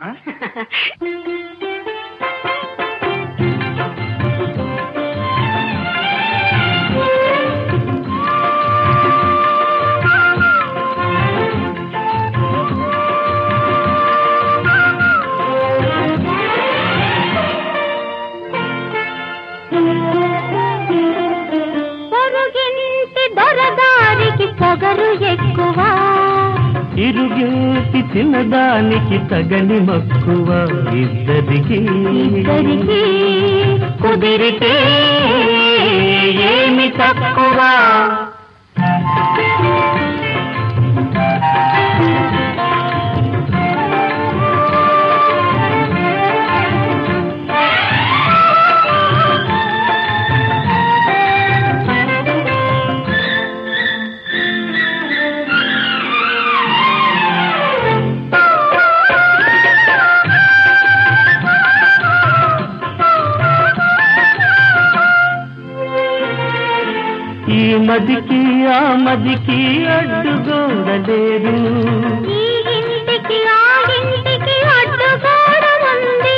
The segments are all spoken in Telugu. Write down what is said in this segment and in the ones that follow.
పొరుగింటి దొరదారికి పొగరు ఎక్కువ ఇరుగేటి చిన్నదానికి తగని మక్కువ ఇద్దరికి ఇద్దరికి కుదిరితే ఏమి తక్కువ ఈ మదికి ఆ మదికి అడ్డుగోడలేరు ఈ ఇంటికి ఆ ఇంటికి అడ్డుగోడ ఉంది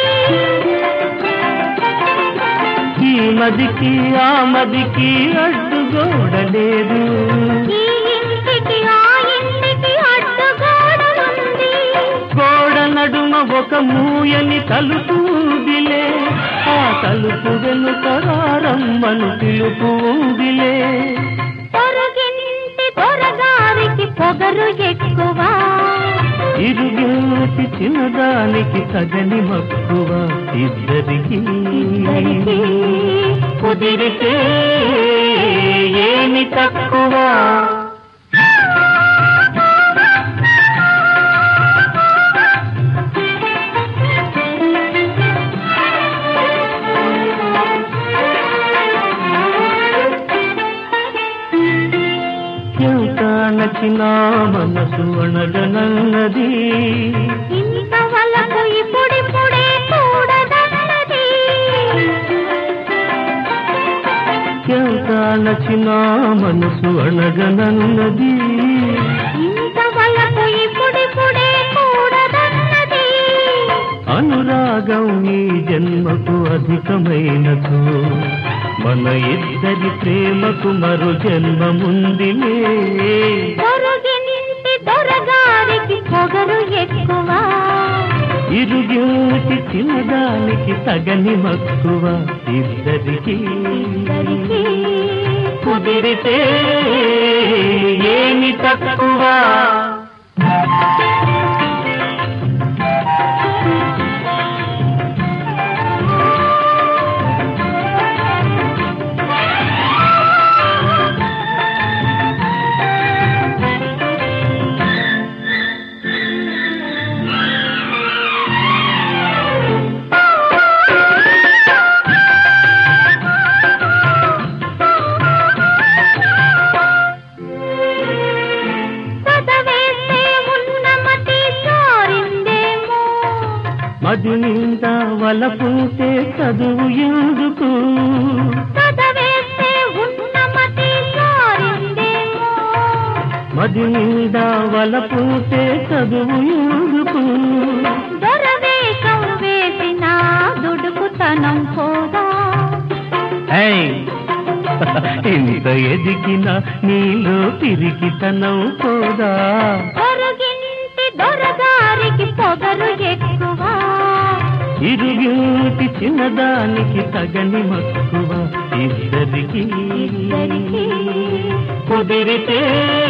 ఈ మదికి ఆ మదికి అడ్డుగోడలేరు ఈ ఇంటికి ఆ ఇంటికి అడ్డుగోడ ఉంది గోడ నడుమ ఒక మూయని తలుపు ఉందిలే ఆ తలుపు వెనుక రారమ్మను పిలుపు ఉందిలే పొరుగింటి దొరగారికి పొగరు ఎక్కువ ఇరుగేటి చిన్నదానికి తగని మక్కువ ఇద్దరికి ఇద్దరికి కుదిరితే ఏమి తక్కువ ఎంత నచ్చిన మనసు అణగనన్నది ఇంతవరకు ఇప్పుడిప్పుడే చూడదన్నది ఎంత నచ్చిన మనసు అణగనన్నది ఇంతవరకు ఇప్పుడిప్పుడే చూడదన్నది అనురాగం ఈ జన్మకు అధికమైనదు మన ఇద్దరి ప్రేమకు మరో జన్మముందిలే పొరుగింటి దొరగారికి పొగరు ఎక్కువ ఇరుగేటి చిన్నదానికి తగని మక్కువ ఇద్దరికి ఇద్దరికి కుదిరితే ఏమి తక్కువ చదవేస్తే ఉన్న మతి జారిందేమో మది నిండా వలపుంటే చదువు ఎందుకు చదవేస్తే ఉన్న మతి జారిందేమో మది నిండా వలపుంటే చదువు ఎందుకు దొరవేషం వేసిన దుడుకుతనం పోదా ఏయ్! ఇంత ఎదిగిన నీలో పిరికితనం పోదా పొరుగింటి దొరగారికి పొగరు ఎక్కువ ఇరుగింటి చిన్నదానికి తగని మక్కువ ఇద్దరికి ఇద్దరికి కుదిరితే